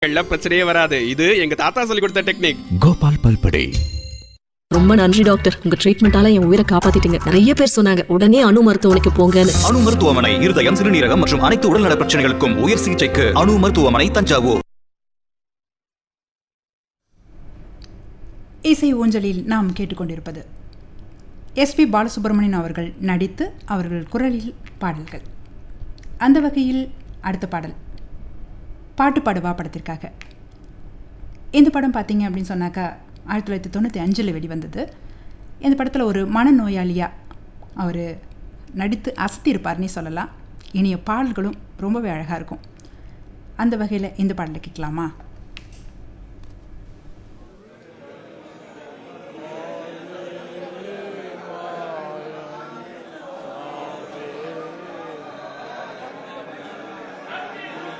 எல்லாம் பிரச்சனையே வராது இது எங்க தாத்தா சொல்லி கொடுத்த டெக்னிக் கோபால் பல்படே ரொம்ப நன்றி டாக்டர் உங்க ட்ரீட்மெண்டால என் உயிரை காப்பாத்திட்டீங்க நிறைய பேர் சொன்னாங்க உடனே அணு மருத்துவமனைக்கு போங்கன்னு அணு மருத்துவமனை இருதயம் சிறுநீரகம் மற்றும் அனைத்து உடல்நல பிரச்சனைகளுக்கும் உயர் சிகிச்சைக்கு அணு மருத்துவமனை தஞ்சாவூர் இசை ஊஞ்சலில் நாம் கேட்டுக்கொண்டிருப்பது எஸ்பி பாலசுப்ரமணியன் அவர்கள் நடித்து அவர்கள் குரலில் பாடல்கள் அந்த வகையில் அடுத்த பாடல் பாட்டு பாடுவா படத்திற்காக இந்த படம் பார்த்தீங்க அப்படின்னு சொன்னாக்கா ஆயிரத்தி தொள்ளாயிரத்தி தொண்ணூற்றி அஞ்சில் வெளிவந்தது இந்த படத்தில் ஒரு மனநோயாளியாக அவர் நடித்து அசத்தியிருப்பார்னே சொல்லலாம் இனிய பாடல்களும் ரொம்பவே அழகாக இருக்கும் அந்த வகையில் இந்த பாடலை கேட்கலாமா